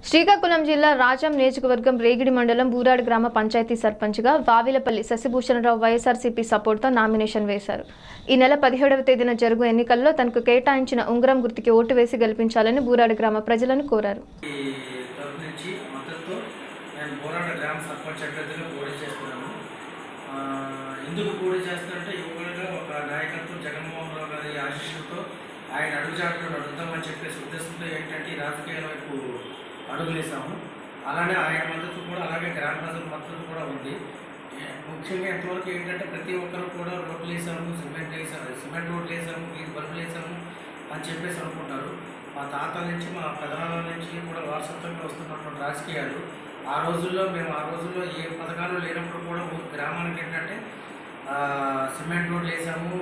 శ్రీకాకుళం జిల్లా రాజం నియోజకవర్గం రేగిడి మండలం బూరాడు గ్రామ పంచాయతీ సర్పంచ్గా వావిలపల్లి శశిభూషణరావు వైఎస్ఆర్సీపీ సపోర్ట్తో నామినేషన్ వేశారు ఈ నెల పదిహేడవ తేదీన జరుగు ఎన్నికల్లో తనకు కేటాయించిన ఉంగరం గుర్తుకి ఓటు వేసి గెలిపించాలని బూరాడు గ్రామ ప్రజలను కోరారు ఈ తరపు నుంచి మద్దతుతో నేను పోరాట గ్రామ సర్పంచ్ అభ్యర్థిగా పోటీ చేస్తున్నాను ఆ, ఎందుకు పోటీ చేస్తానంటే యువకులుగా ఒక నాయకత్వం జగన్మోహన్ రావు గారి ఆశీస్సులతో ఆయన అడుగుజాట్లో నడుద్దామని చెప్పేసి ఉద్దేశంతో ఏంటంటే ఈ రాజకీయాల వైపు అడుగులేసాము అలానే ఆయన మద్దతు కూడా అలాగే గ్రామ ప్రజల మద్దతు కూడా ఉంది ఏ- ముఖ్యంగా ఎంతవరకు ఏంటంటే ప్రతి ఒక్కరు కూడా రోడ్లు వేసాము సిమెంట్ వేసాము సిమెంట్ రోడ్లు వేసాము వీధి బల్బులు వేసాము అని చెప్పేసి అనుకుంటారు మా తాతల నుంచి మా పెదనాల నుంచి కూడా వారసత్వంగా వస్తున్నటువంటి రాజకీయాలు ఆ రోజుల్లో మేము ఆ రోజుల్లో ఏ పథకాలు లేనప్పుడు కూడా ఊరు గ్రామానికి ఏంటంటే ఆ, సిమెంట్ రోడ్లు వేసాము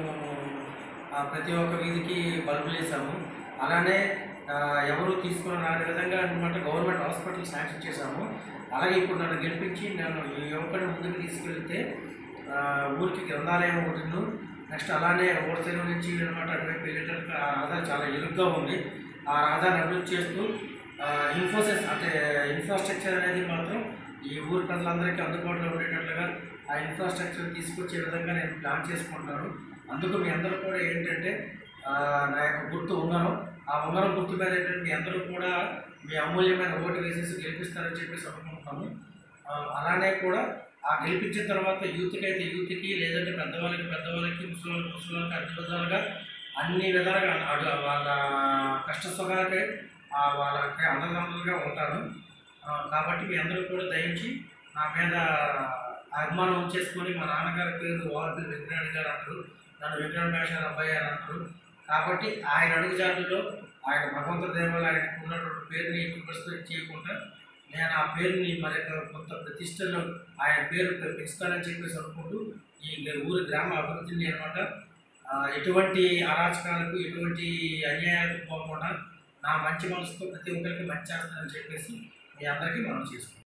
ఆ, ప్రతి ఒక్క వీధికి బల్బులు వేసాము అలానే ఆ, ఎవరు తీసుకున్న రాని విధంగా అనమాట గవర్నమెంట్ హాస్పిటల్ శాంక్షన్ చేశాము అలాగే ఇప్పుడు నన్ను గెలిపించి నన్ను ఈ యువకుని ముందుకు తీసుకెళ్తే ఆ, ఊరికి గ్రంథాలయం ఒకటి నెక్స్ట్ అలానే ఓడచెరువు నుంచి అనమాట అటువైపు వెళ్ళేటప్పుడు ఆ రహదారి చాలా ఇరుగ్గా ఉంది ఆ రహదారిని అభివృద్ధి చేస్తూ ఆ, ఇన్ఫోసిస్ అంటే ఇన్ఫ్రాస్ట్రక్చర్ అనేది మాత్రం ఈ ఊరి ప్రజలందరికీ అందుబాటులో ఉండేటట్లుగా ఆ ఇన్ఫ్రాస్ట్రక్చర్ తీసుకొచ్చే విధంగా నేను ప్లాన్ చేసుకుంటాను అందుకు మీ అందరూ కూడా ఏంటంటే ఆ, నా యొక్క గుర్తు ఉంగరం ఆ ఉంగరం గుర్తు మీద ఏంటంటే మీ అందరూ కూడా మీ అమూల్యమైన ఓటు వేసేసి గెలిపిస్తారని చెప్పేసి అనుకుంటున్నాము ఆ, అలానే కూడా ఆ గెలిపించిన తర్వాత యూత్కి అయితే యూత్కి లేదంటే పెద్దవాళ్ళకి పెద్దవాళ్ళకి ముసలివాళ్ళకి ముసలివాళ్ళకి అన్ని విధాలుగా అన్ని విధాలుగా అడు వాళ్ళ కష్ట సుఖాలకే ఆ, వాళ్ళకి అన్నదమ్ములుగా ఉంటాను ఆ, కాబట్టి మీ అందరూ కూడా దయించి నా మీద అభిమానం ఉంచేసుకొని మా నాన్నగారి పేరు వాల్పి వెంకటరెడ్డి గారు అంటారు నన్ను వెంకట మేషారు అబ్బాయి అని అంటారు కాబట్టి ఆయన అడుగుజాడుల్లో ఆయన భగవంతుడి దేవాలు ఆయనకు ఉన్నటువంటి పేరుని ఎట్టి పరిస్థితి చేయకుండా నేను ఆ పేరుని మరి యొక్క కొంత ప్రతిష్టను ఆయన పేరు పెంచుతానని చెప్పేసి అనుకుంటూ ఈ ఊరి గ్రామ అభివృద్ధిని అనమాట ఎటువంటి అరాచకాలకు ఎటువంటి అన్యాయాలకు పోకుండా నా మంచి మనసుతో ప్రతి ఒక్కరికి మంచి చేస్తానని చెప్పేసి మీ అందరికీ మనం చేసుకుంటాం